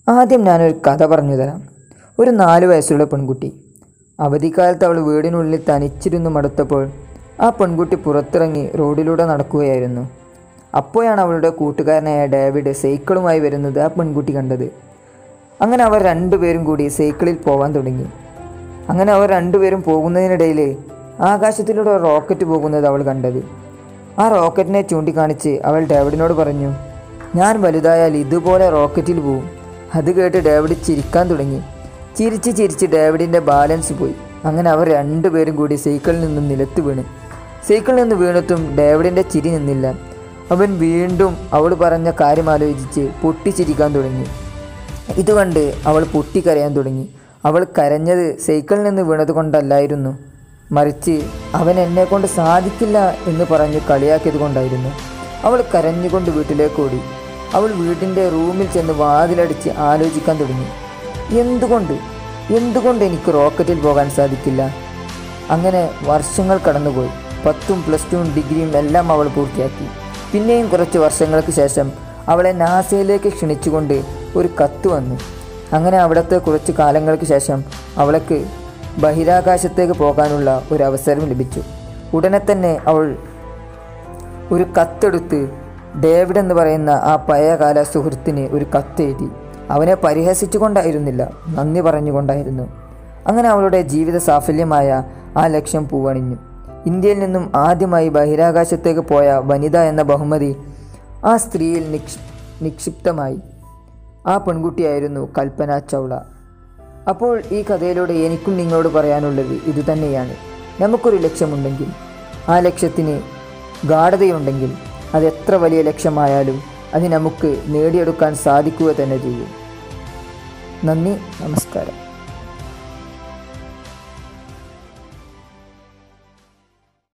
ആദ്യം ഞാനൊരു കഥ പറഞ്ഞു തരാം ഒരു നാല് വയസ്സുള്ള പെൺകുട്ടി അവധിക്കാലത്ത് അവൾ വീടിനുള്ളിൽ തനിച്ചിരുന്നു മടുത്തപ്പോൾ ആ പെൺകുട്ടി പുറത്തിറങ്ങി റോഡിലൂടെ നടക്കുകയായിരുന്നു അപ്പോഴാണ് അവളുടെ കൂട്ടുകാരനായ ഡേവിഡ് സൈക്കിളുമായി വരുന്നത് ആ പെൺകുട്ടി കണ്ടത് അങ്ങനെ അവർ രണ്ടുപേരും കൂടി സൈക്കിളിൽ പോകാൻ തുടങ്ങി അങ്ങനെ അവർ രണ്ടുപേരും പോകുന്നതിനിടയിൽ ആകാശത്തിലൂടെ ഒരു റോക്കറ്റ് പോകുന്നത് അവൾ കണ്ടത് ആ റോക്കറ്റിനെ ചൂണ്ടിക്കാണിച്ച് അവൾ ഡേവിഡിനോട് പറഞ്ഞു ഞാൻ വലുതായാൽ ഇതുപോലെ റോക്കറ്റിൽ പോവും അത് കേട്ട് ഡേവിഡ് ചിരിക്കാൻ തുടങ്ങി ചിരിച്ച് ചിരിച്ച് ഡേവിഡിൻ്റെ ബാലൻസ് പോയി അങ്ങനെ അവർ രണ്ടുപേരും കൂടി സൈക്കിളിൽ നിന്നും നിലത്ത് വീണ് സൈക്കിളിൽ നിന്ന് വീണത്തും ഡേവിഡിൻ്റെ ചിരി നിന്നില്ല അവൻ വീണ്ടും അവൾ പറഞ്ഞ കാര്യം ആലോചിച്ച് പൊട്ടിച്ചിരിക്കാൻ തുടങ്ങി ഇത് കണ്ട് അവൾ പൊട്ടിക്കരയാൻ തുടങ്ങി അവൾ കരഞ്ഞത് സൈക്കിളിൽ നിന്ന് വീണത് കൊണ്ടല്ലായിരുന്നു മറിച്ച് അവൻ എന്നെ കൊണ്ട് സാധിക്കില്ല എന്ന് പറഞ്ഞ് കളിയാക്കിയത് കൊണ്ടായിരുന്നു അവൾ കരഞ്ഞുകൊണ്ട് വീട്ടിലേക്ക് ഓടി അവൾ വീട്ടിൻ്റെ റൂമിൽ ചെന്ന് വാതിലടിച്ച് ആലോചിക്കാൻ തുടങ്ങി എന്തുകൊണ്ട് എന്തുകൊണ്ട് എനിക്ക് റോക്കറ്റിൽ പോകാൻ സാധിക്കില്ല അങ്ങനെ വർഷങ്ങൾ കടന്നുപോയി പത്തും പ്ലസ് ടുവും ഡിഗ്രിയും എല്ലാം അവൾ പൂർത്തിയാക്കി പിന്നെയും കുറച്ച് വർഷങ്ങൾക്ക് ശേഷം അവളെ നാസയിലേക്ക് ക്ഷണിച്ചുകൊണ്ട് ഒരു കത്ത് വന്നു അങ്ങനെ അവിടുത്തെ കുറച്ച് കാലങ്ങൾക്ക് ശേഷം അവൾക്ക് ബഹിരാകാശത്തേക്ക് പോകാനുള്ള ഒരു അവസരം ലഭിച്ചു ഉടനെ തന്നെ അവൾ ഒരു കത്തെടുത്ത് ഡേവിഡ് എന്ന് പറയുന്ന ആ പഴയകാല സുഹൃത്തിന് ഒരു കത്തെഴുതി അവനെ പരിഹസിച്ചുകൊണ്ടായിരുന്നില്ല നന്ദി പറഞ്ഞുകൊണ്ടായിരുന്നു അങ്ങനെ അവളുടെ ജീവിത സാഫല്യമായ ആ ലക്ഷ്യം പൂവണിഞ്ഞു ഇന്ത്യയിൽ നിന്നും ആദ്യമായി ബഹിരാകാശത്തേക്ക് പോയ വനിത എന്ന ബഹുമതി ആ സ്ത്രീയിൽ നിക്ഷ് നിക്ഷിപ്തമായി ആ പെൺകുട്ടിയായിരുന്നു കൽപ്പന ചൗള അപ്പോൾ ഈ കഥയിലൂടെ എനിക്കും നിങ്ങളോട് പറയാനുള്ളത് ഇതുതന്നെയാണ് നമുക്കൊരു ലക്ഷ്യമുണ്ടെങ്കിൽ ആ ലക്ഷ്യത്തിന് ഗാഠതയുണ്ടെങ്കിൽ അത് എത്ര വലിയ ലക്ഷ്യമായാലും അത് നമുക്ക് നേടിയെടുക്കാൻ സാധിക്കുക തന്നെ ചെയ്യും നന്ദി നമസ്കാരം